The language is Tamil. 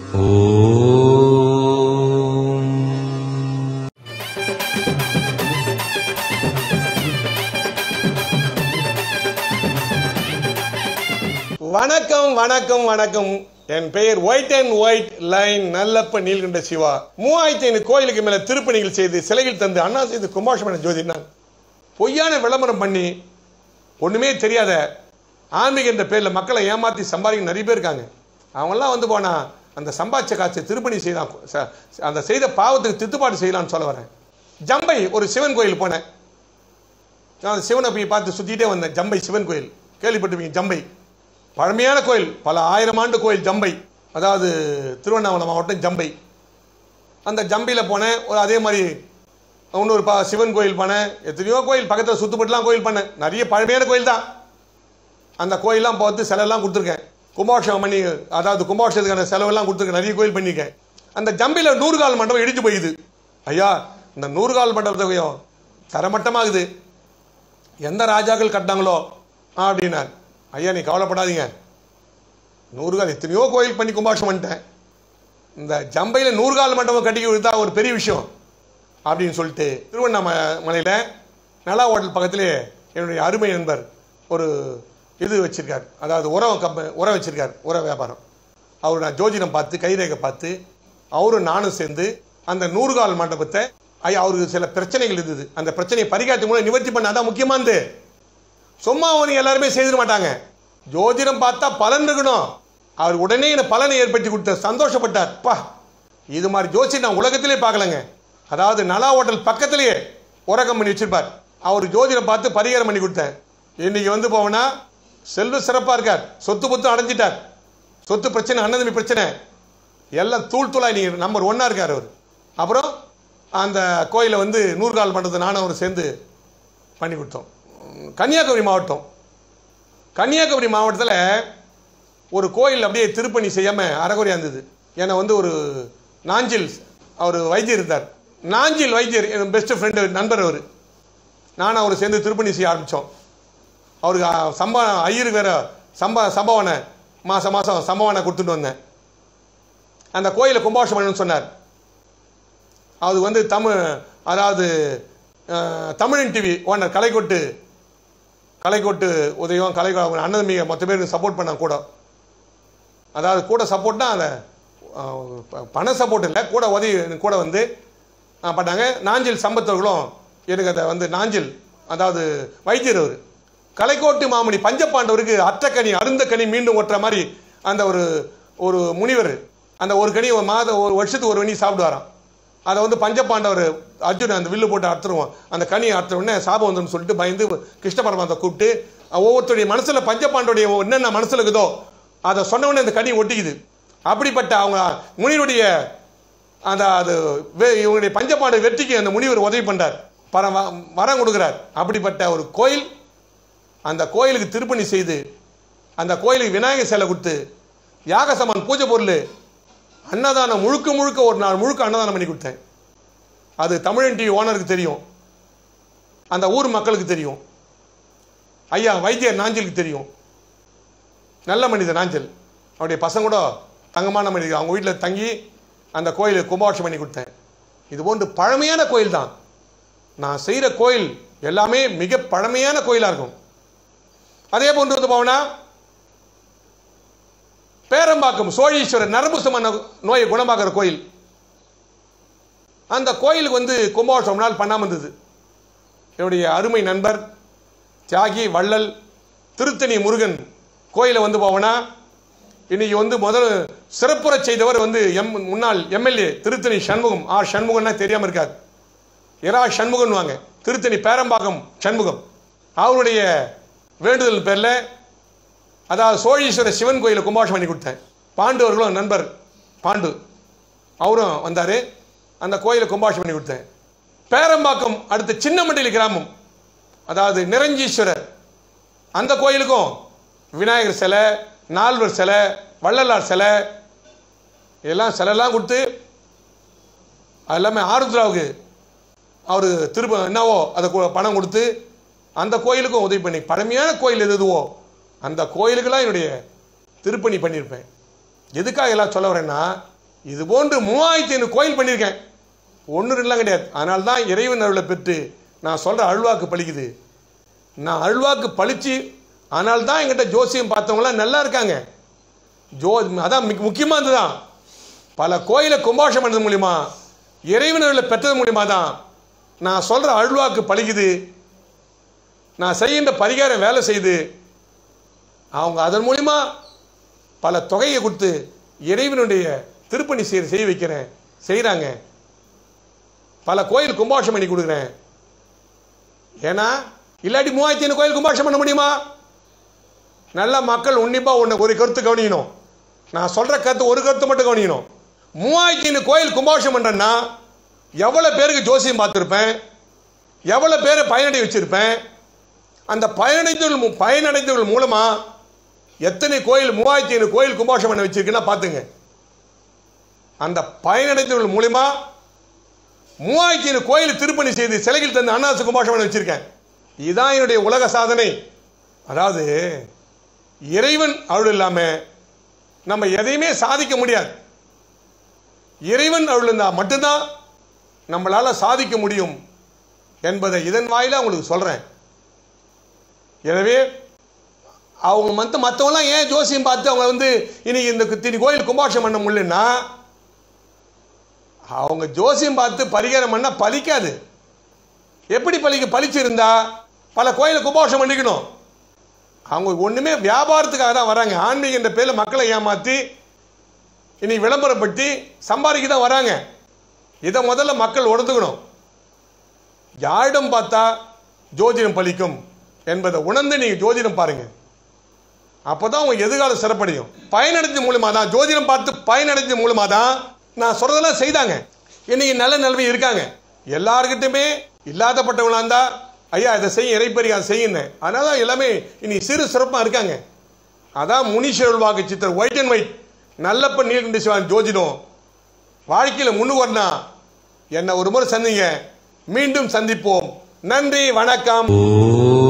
வணக்கம் வணக்கம் வணக்கம் என் பெயர் white and white line Nallappa Neelkanta Shiva மூவாயிரத்தி ஐநூறு கோயிலுக்கு மேல திருப்பணிகள் செய்து சிலைகள் தந்து அண்ணா செய்து கும்பாஷமான ஜோதி நான் பொய்யான விளம்பரம் பண்ணி ஒண்ணுமே தெரியாத ஆன்மீக என்ற பேர்ல மக்களை ஏமாத்தி சம்பாதிக்க நிறைய பேர் இருக்காங்க அவங்கெல்லாம் வந்து போனா அந்த சம்பாதிச்ச காட்சி திருப்பணி செய்யலாம் ச- அந்த செய்த பாவத்துக்கு தித்துப்பாடு செய்யலாம்னு சொல்ல வரேன் ஜம்பை ஒரு சிவன் கோயில் போனேன் நான் அந்த சிவனை போய் பார்த்து சுத்திட்டே வந்தேன் ஜம்பை சிவன் கோயில் கேள்விப்பட்டிருப்பீங்க ஜம்பை பழமையான கோயில் பல ஆயிரம் ஆண்டு கோயில் ஜம்பை அதாவது திருவண்ணாமலை மாவட்டம் ஜம்பை அந்த ஜம்பையில் போனேன் ஒரு அதே மாதிரி இன்னொரு பா சிவன் கோயில் போனேன் எத்தனையோ கோயில் பக்கத்தில் சுத்துப்பட்டுலாம் கோயில் பண்ணேன் நிறைய பழமையான கோயில் தான் அந்த கோயிலெலாம் பார்த்து செலவெல்லாம் கொடுத்துருக்கேன் கும்பாபிஷேகம் பண்ணி அதாவது கும்பாபிஷேகத்துக்கான செலவெல்லாம் கொடுத்துருக்கேன் நிறைய கோயில் பண்ணியிருக்கேன் அந்த ஜம்பியில் நூறு கால் மண்டபம் இடிஞ்சு போயிடுது ஐயா இந்த நூறு கால் மண்டபத்தையும் தரமட்டமாகுது எந்த ராஜாக்கள் கட்டினாங்களோ அப்படின்னார் ஐயா நீ கவலைப்படாதீங்க நூறு கால் எத்தனையோ கோயில் பண்ணி கும்பாபிஷேகம் பண்ணிட்டேன் இந்த ஜம்பையில் நூறு கால் மண்டபம் கட்டி கொடுத்தா ஒரு பெரிய விஷயம் அப்படின்னு சொல்லிட்டு திருவண்ணாமலையில் நலா ஹோட்டல் பக்கத்திலே என்னுடைய அருமை நண்பர் ஒரு இது வச்சிருக்கார் அதாவது உரம் கம்ப உரம் வச்சிருக்கார் உர வியாபாரம் அவர் நான் ஜோதிடம் பார்த்து கைரேகை பார்த்து அவரும் நானும் சேர்ந்து அந்த நூறு கால் மண்டபத்தை ஐயா அவருக்கு சில பிரச்சனைகள் இருந்தது அந்த பிரச்சனையை பரிகாரத்து மூலம் நிவர்த்தி பண்ண அதான் முக்கியமானது சும்மா அவனுக்கு எல்லாருமே செய்திட மாட்டாங்க ஜோதிடம் பார்த்தா பலன் இருக்கணும் அவர் உடனே இந்த பலனை ஏற்படுத்தி கொடுத்த சந்தோஷப்பட்டார் பா இது மாதிரி ஜோசி நான் உலகத்திலே பார்க்கலங்க அதாவது நலா ஹோட்டல் பக்கத்திலேயே உரகம் பண்ணி வச்சிருப்பார் அவர் ஜோதிடம் பார்த்து பரிகாரம் பண்ணி கொடுத்தேன் இன்னைக்கு வந்து போவனா செல்வ சிறப்பா இருக்கார் சொத்து பொத்து அடைஞ்சிட்டார் சொத்து பிரச்சனை அண்ணதம்பி பிரச்சனை எல்லாம் தூள் தூளா நீங்க நம்பர் ஒன்னா இருக்கார் அவர் அப்புறம் அந்த கோயிலை வந்து நூறு கால் மண்டபத்தை நானும் அவர் சேர்ந்து பண்ணி கொடுத்தோம் உம், கன்னியாகுமரி மாவட்டம் கன்னியாகுமரி மாவட்டத்தில் ஒரு கோயில் அப்படியே திருப்பணி செய்யாமல் அறகுறையாக இருந்தது ஏன்னா வந்து ஒரு நாஞ்சில் அவர் வைத்தியர் இருந்தார் நாஞ்சில் வைத்தியர் என் பெஸ்ட் ஃப்ரெண்டு நண்பர் அவர் நானும் அவர் சேர்ந்து திருப்பணி செய்ய ஆரம்பித்தோம் அவருக்கு அ, சம்பா ஐயருக்கு வேற சம்பா சம்பவனை மாதம் மாதம் சம்பவனை கொடுத்துட்டு வந்தேன் அந்த கோயிலை கும்பாபிஷேகம் பண்ணணும்னு சொன்னார் அது வந்து தமிழ் அதாவது அஹ், தமிழன் டிவி ஓனர் கலைக்கொட்டு கலைக்கொட்டு உதயம் கலை அண்ணன் மிக மொத்த பேருக்கு சப்போர்ட் பண்ண கூட அதாவது கூட சப்போர்ட்னா அந்த அஹ், ப- பண சப்போர்ட் இல்லை கூட உதவி கூட வந்து அஹ், பண்ணாங்க நாஞ்சில் சம்பத்தவர்களும் எனக்கு அதை வந்து நாஞ்சில் அதாவது வைத்தியர் அவர் கலைக்கோட்டு மாமணி பஞ்சபாண்டவருக்கு அற்றக்கனி அருந்த கனி மீண்டும் ஒட்டுற மாதிரி அந்த ஒரு ஒரு முனிவர் அந்த ஒரு கனி ஒரு மாதம் ஒரு வருஷத்துக்கு ஒரு கனி சாப்பிடுவாராம் அதை வந்து பஞ்சபாண்டவர் அர்ஜுன் அந்த வில்லு போட்டு அறுத்துருவோம் அந்த கனியை அறுத்த உடனே சாபம் வந்துன்னு சொல்லிட்டு பயந்து கிருஷ்ண பரமாத்தை கூப்பிட்டு ஒவ்வொருத்தருடைய மனசுல பஞ்சபாண்டோடைய என்னென்ன மனசுல இருக்குதோ அதை சொன்ன உடனே அந்த கனி ஒட்டிக்குது அப்படிப்பட்ட அவங்க முனிவருடைய அந்த அது வே- இவங்களுடைய பஞ்சபாண்ட வெற்றிக்கு அந்த முனிவர் உதவி பண்றார் பர வ- வரம் கொடுக்கிறார் அப்படிப்பட்ட ஒரு கோயில் அந்த கோயிலுக்கு திருப்பணி செய்து அந்த கோயிலுக்கு விநாயகர் சிலை கொடுத்து யாகசமான் பூஜை பொருள் அன்னதானம் முழுக்க முழுக்க ஒரு நாள் முழுக்க அன்னதானம் பண்ணி கொடுத்தேன் அது தமிழன் டிவி ஓனருக்கு தெரியும் அந்த ஊர் மக்களுக்கு தெரியும் ஐயா வைத்தியர் நாஞ்சலுக்கு தெரியும் நல்ல மனிதர் நாஞ்சல் அவருடைய பசங்க கூட தங்கமான மனிதர் அவங்க வீட்டில் தங்கி அந்த கோயிலுக்கு கும்பாபிஷேகம் பண்ணி கொடுத்தேன் இது போன்று பழமையான கோயில் தான் நான் செய்கிற கோயில் எல்லாமே மிக பழமையான கோயிலாக இருக்கும் அதே போன்று வந்து போனா பேரம்பாக்கம் சோழீஸ்வரர் நரம்பு சமன நோயை குணமாக்குற கோயில் அந்த கோயிலுக்கு வந்து கும்பாபிஷேகம் நாள் பண்ணாமல் இருந்தது என்னுடைய அருமை நண்பர் தியாகி வள்ளல் திருத்தணி முருகன் கோயிலை வந்து போவனா இன்னைக்கு வந்து முதல் சிறப்புற செய்தவர் வந்து எம் முன்னாள் எம்எல்ஏ திருத்தணி சண்முகம் ஆர் சண்முகம்னா தெரியாம இருக்காது இரா சண்முகன் வாங்க திருத்தணி பேரம்பாக்கம் சண்முகம் அவருடைய வேண்டுதல் பேர்ல அதாவது சோழீஸ்வர சிவன் கோயிலை கும்பாபிஷேகம் பண்ணி கொடுத்தேன் பாண்டு அவர்களும் நண்பர் பாண்டு அவரும் வந்தார் அந்த கோயிலை கும்பாபிஷேகம் பண்ணி கொடுத்தேன் பேரம்பாக்கம் அடுத்து சின்னமண்டலி கிராமம் அதாவது நிரஞ்சீஸ்வரர் அந்த கோயிலுக்கும் விநாயகர் சிலை நால்வர் சிலை வள்ளலார் சிலை இதெல்லாம் சிலைலாம் கொடுத்து அது எல்லாமே ஆருத்ராவுக்கு அவர் திரும்ப என்னவோ அதை கு- பணம் கொடுத்து அந்த கோயிலுக்கும் உதவி பண்ணி பழமையான கோயில் எது எதுவோ அந்த கோயிலுக்கெல்லாம் என்னுடைய திருப்பணி பண்ணியிருப்பேன் எதுக்காக எல்லாம் சொல்ல வரேன்னா இது போன்று மூவாயிரத்தி ஐநூறு கோயில் பண்ணியிருக்கேன் ஒன்று ரெண்டுலாம் கிடையாது அதனால தான் இறைவன் அருளை பெற்று நான் சொல்கிற அருள்வாக்கு பழிக்குது நான் அருள்வாக்கு பழிச்சு அதனால தான் எங்கிட்ட ஜோசியம் பார்த்தவங்களாம் நல்லா இருக்காங்க ஜோ அதான் மிக முக்கியமானது தான் பல கோயிலை கும்பாஷம் பண்ணது மூலிமா இறைவன் அருளை பெற்றது மூலிமா தான் நான் சொல்கிற அருள்வாக்கு பழிக்குது நான் செய்கின்ற பரிகாரம் வேலை செய்து அவங்க அதன் மூலிமா பல தொகையை கொடுத்து இறைவனுடைய திருப்பணி செய்ய செய்ய வைக்கிறேன் செய்கிறாங்க பல கோயில் கும்பாஷம் பண்ணி கொடுக்குறேன் ஏன்னா இல்லாட்டி மூவாயிரத்தி ஐநூறு கோயில் கும்பாஷம் பண்ண முடியுமா நல்ல மக்கள் உன்னிப்பாக ஒன்று ஒரு கருத்து கவனிக்கணும் நான் சொல்கிற கருத்து ஒரு கருத்து மட்டும் கவனிக்கணும் மூவாயிரத்தி ஐநூறு கோயில் கும்பாஷம் பண்ணுறேன்னா எவ்வளோ பேருக்கு ஜோசியம் பார்த்துருப்பேன் எவ்வளோ பேரை பயனடை வச்சுருப்பேன் அந்த பயனடைந்தவர்கள் மூ- பயனடைந்தவர்கள் மூலமாக எத்தனை கோயில் மூவாயிரத்தி ஐநூறு கோயில் கும்பாஷம் பண்ண வச்சிருக்குன்னா பார்த்துங்க அந்த பயனடைந்தவர்கள் மூலிமா மூவாயிரத்தி ஐநூறு கோயில் திருப்பணி செய்து சிலைகள் தந்து அண்ணாசு கும்பாஷம் பண்ண வச்சிருக்கேன் இதுதான் என்னுடைய உலக சாதனை அதாவது இறைவன் அருள் இல்லாமல் நம்ம எதையுமே சாதிக்க முடியாது இறைவன் அருள் இருந்தால் மட்டும்தான் நம்மளால் சாதிக்க முடியும் என்பதை இதன் வாயிலாக உங்களுக்கு சொல்கிறேன் எனவே அவங்க மற்ற மற்றவங்களாம் ஏன் ஜோசியம் பார்த்து அவங்க வந்து இன்னைக்கு இந்த திரு கோயில் கும்பாஷம் பண்ண முடியலன்னா அவங்க ஜோசியம் பார்த்து பரிகாரம் பண்ணால் பலிக்காது எப்படி பலிக்க பலிச்சிருந்தா பல கோயிலை கும்பாஷம் பண்ணிக்கணும் அவங்க ஒன்றுமே வியாபாரத்துக்காக தான் வராங்க ஆன்மீக என்ற பேரில் மக்களை ஏமாற்றி இன்னைக்கு விளம்பரப்படுத்தி சம்பாதிக்க தான் வராங்க இதை முதல்ல மக்கள் உணர்ந்துக்கணும் யாரிடம் பார்த்தா ஜோதிடம் பலிக்கும் என்பதை உணர்ந்து நீங்கள் ஜோதிடம் பாருங்க அப்பதான் உங்க எதிர்காலம் சிறப்படையும் பயனடைஞ்ச மூலமா தான் ஜோதிடம் பார்த்து பயனடைஞ்ச மூலமா தான் நான் சொல்றதெல்லாம் செய்தாங்க இன்னைக்கு நல்ல நிலைமை இருக்காங்க எல்லாருக்கிட்டுமே இல்லாதப்பட்டவங்களா இருந்தா ஐயா இதை செய்ய இறைப்பறி அதை செய்யுங்க அதனால தான் எல்லாமே இனி சிறு சிறப்பாக இருக்காங்க அதான் முனீஸ்வரர் வாக்கு சித்தர் white and white Nallappa Neelakanta Shivan ஜோதிடம் வாழ்க்கையில் முன்னு வரணும் என்னை ஒரு முறை சந்திங்க மீண்டும் சந்திப்போம் நன்றி வணக்கம் ஓம்